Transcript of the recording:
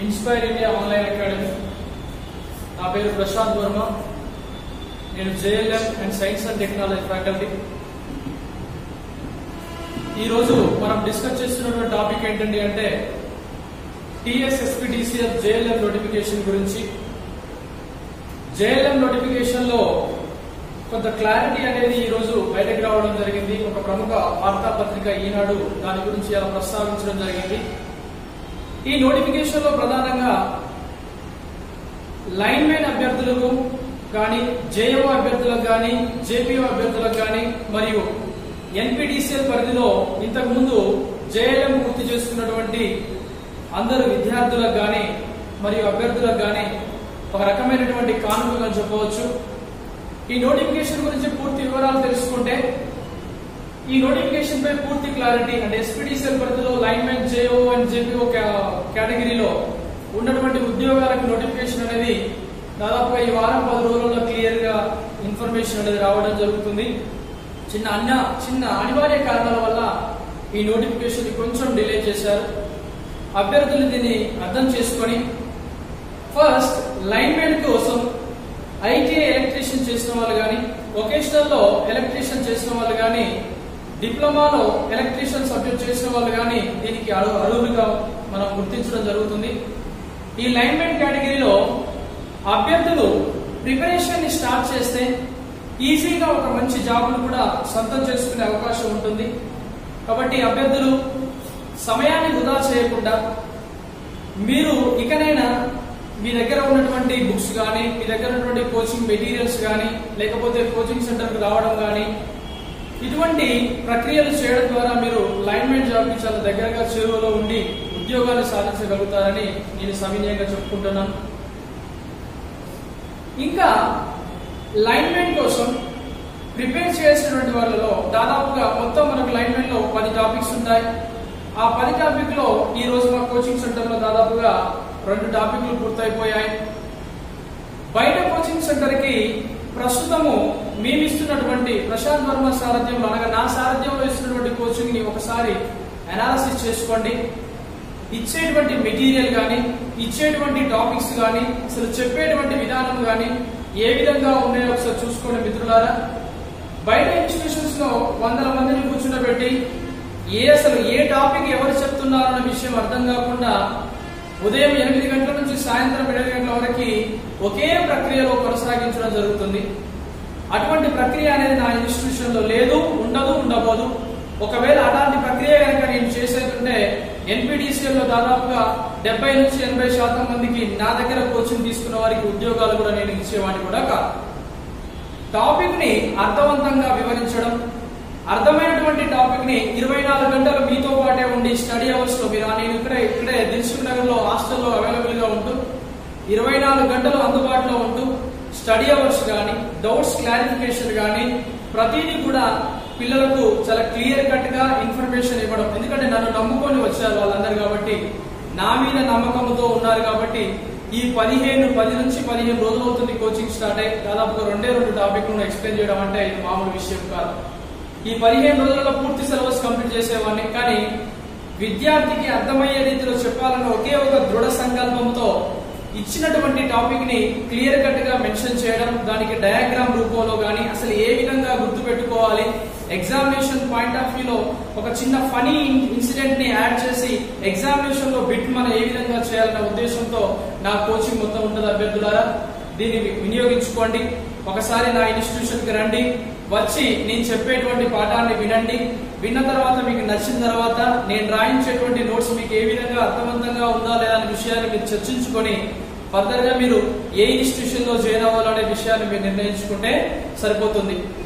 inspire India online academy నా పేరు ప్రశాంత్ వర్మ నేను JLM and science and technology faculty ఈరోజు మనం డిస్కస్ చేస్తున్నటువంటి టాపిక్ ఏంటండి అంటే టిఎస్ఎస్పిడిసిఎఫ్ జేఎల్ఎం నోటిఫికేషన్ గురించి జేఎల్ఎం నోటిఫికేషన్ లో కొంత క్లారిటీ అనేది ఈ రోజు బయటకు రావడం జరిగింది ఒక ప్రముఖ వార్తాపత్రిక ఈనాడు దాని గురించి అలా ప్రస్తావించడం జరిగింది ఈ నోటిఫికేషన్ లో ప్రధానంగా లైన్ మ్యాన్ అభ్యర్థులకు కానీ జేఓ అభ్యర్థులకు కానీ జేపీఓ అభ్యర్థులకు కానీ మరియు ఎన్పిడిసిఎల్ పరిధిలో ఇంతకు ముందు జేఎల్ఎం పూర్తి చేసుకున్నటువంటి అందరు విద్యార్థులకు కానీ మరియు అభ్యర్థులకు కానీ ఒక రకమైనటువంటి కానుకగా చెప్పవచ్చు ఈ నోటిఫికేషన్ గురించి పూర్తి వివరాలు తెలుసుకుంటే ఈ నోటిఫికేషన్ పై పూర్తి క్లారిటీ అంటే ఎస్పీడీసీఎల్ పరిధిలో lineman JO and JPO కేటగిరీలో ఉన్నటువంటి ఉద్యోగాలకు నోటిఫికేషన్ అనేది దాదాపుగా ఈ వారం పది రోజుల్లో క్లియర్ గా ఇన్ఫర్మేషన్ అనేది రావడం జరుగుతుంది చిన్న అన్న చిన్న అనివార్య కారణాల వల్ల ఈ నోటిఫికేషన్ కొంచెం డిలే చేశారు అభ్యర్థులు దీన్ని అర్థం చేసుకొని ఫస్ట్ లైన్ మ్యాన్ కోసం ఐటీఐ ఎలక్ట్రీషియన్ చేసిన వాళ్ళు కానీ వొకేషనల్ లో ఎలక్ట్రీషియన్ చేసిన వాళ్ళు కానీ డిప్లొమాలో ఎలక్ట్రీషియన్ సబ్జెక్ట్ చేసిన వాళ్ళు కానీ దీనికి అర్హు- అర్హులుగా మనం గుర్తించడం జరుగుతుంది ఈ లైన్మెన్ కేటగిరీలో అభ్యర్థులు ప్రిపరేషన్ ని స్టార్ట్ చేస్తే ఈజీగా ఒక మంచి జాబ్ను కూడా సొంతం చేసుకునే అవకాశం ఉంటుంది కాబట్టి అభ్యర్థులు సమయాన్ని వృధా చేయకుండా మీరు ఇకనైనా మీ దగ్గర ఉన్నటువంటి బుక్స్ కానీ మీ దగ్గర ఉన్నటువంటి కోచింగ్ మెటీరియల్స్ కానీ లేకపోతే కోచింగ్ సెంటర్కి రావడం కానీ ఇటువంటి ప్రక్రియలు చేయడం ద్వారా మీరు లైన్మెంట్ జాబ్కి చాలా దగ్గరగా చేరువలో ఉండి ఉద్యోగాలు సాధించగలుగుతారని నేను సవినయంగా చెప్పుకుంటున్నాను ఇంకా లైన్మెంట్ కోసం ప్రిపేర్ చేసినటువంటి వాళ్ళలో దాదాపుగా మొత్తం మనకు లైన్మెంట్ లో పది టాపిక్స్ ఉంటాయి ఆ పది టాపిక్ లో ఈ రోజు మా కోచింగ్ సెంటర్ లో దాదాపుగా రెండు టాపిక్లు పూర్తయిపోయాయి బయట కోచింగ్ సెంటర్ కి ప్రస్తుతము మేము ఇస్తున్నటువంటి ప్రశాంత్ వర్మ సారథ్యంలో అనగా నా సారథ్యంలో ఇస్తున్నటువంటి కోచింగ్ ని ఒకసారి అనాలసిస్ చేసుకోండి ఇచ్చేటువంటి మెటీరియల్ కానీ ఇచ్చేటువంటి టాపిక్స్ కానీ అసలు చెప్పేటువంటి విధానం కానీ ఏ విధంగా ఉన్నాయో ఒకసారి చూసుకోండి మిత్రులారా బయట ఇన్స్టిట్యూషన్స్ లో వందల మందిని కూర్చుండబెట్టి ఏ అసలు ఏ టాపిక్ ఎవరు చెప్తున్నారన్న విషయం అర్థం కాకుండా ఉదయం ఎనిమిది గంటల నుంచి సాయంత్రం ఏడు గంటల వరకు ఒకే ప్రక్రియలో కొనసాగించడం జరుగుతుంది అటువంటి ప్రక్రియ అనేది నా ఇన్స్టిట్యూషన్ లో లేదు ఉండదు ఉండబోదు ఒకవేళ అలాంటి ప్రక్రియ కనుక నేను చేసేదంటే ఎన్పిడిసిఎల్ లో దాదాపుగా డెబ్బై నుంచి ఎనభై శాతం మందికి నా దగ్గర కోచింగ్ తీసుకున్న వారికి ఉద్యోగాలు కూడా నేను ఇచ్చేవాడిని కూడా కాదు టాపిక్ ని అర్థవంతంగా వివరించడం అర్థమైనటువంటి టాపిక్ ని ఇరవై నాలుగు గంటలు మీతో పాటే ఉండి స్టడీ అవర్స్ లో మీరు నేను ఇక్కడే ఇక్కడే దిల్సుఖ్ నగర్ లో హాస్టల్లో అవైలబుల్ గా ఉంటూ ఇరవై నాలుగు గంటలు అందుబాటులో ఉంటూ స్టడీ అవర్స్ కానీ డౌట్స్ క్లారిఫికేషన్ కానీ ప్రతిదీ కూడా పిల్లలకు చాలా క్లియర్ కట్ గా ఇన్ఫర్మేషన్ ఇవ్వడం ఎందుకంటే నన్ను నమ్ముకొని వచ్చారు వాళ్ళందరూ కాబట్టి నా మీద నమ్మకంతో ఉన్నారు కాబట్టి ఈ పదిహేను పది నుంచి పదిహేను రోజులు అవుతుంది కోచింగ్ స్టార్ట్ అయ్యి దాదాపుగా రెండే రెండు టాపిక్లను ఎక్స్ప్లెయిన్ చేయడం అంటే ఇది మామూలు విషయం కాదు ఈ పదిహేను రోజులలో పూర్తి సిలబస్ కంప్లీట్ చేసేవాడిని కానీ విద్యార్థికి అర్థమయ్యే రీతిలో చెప్పాలన్న ఒకే ఒక దృఢ సంకల్పంతో ఇచ్చినటువంటి టాపిక్ ని క్లియర్ కట్ గా మెన్షన్ చేయడం దానికి డయాగ్రామ్ రూపంలో గానీ అసలు ఏ విధంగా గుర్తు పెట్టుకోవాలి ఎగ్జామినేషన్ పాయింట్ ఆఫ్ వ్యూలో ఒక చిన్న ఫనీ ఇన్సిడెంట్ ని యాడ్ చేసి ఎగ్జామినేషన్ లో బిట్ మనం ఏ విధంగా చేయాలన్న ఉద్దేశంతో నా కోచింగ్ మొత్తం ఉంటుంది అభ్యర్థులారా దీన్ని వినియోగించుకోండి ఒకసారి నా ఇన్స్టిట్యూషన్ కి రండి వచ్చి నేను చెప్పేటువంటి పాఠాన్ని వినండి విన్న తర్వాత మీకు నచ్చిన తర్వాత నేను రాయించేటువంటి నోట్స్ మీకు ఏ విధంగా అర్థవంతంగా ఉందా లేదా అనే విషయాన్ని మీరు చర్చించుకొని ఫర్దర్ గా మీరు ఏ ఇన్స్టిట్యూషన్ లో జాయిన్ అవ్వాలనే విషయాన్ని మీరు నిర్ణయించుకుంటే సరిపోతుంది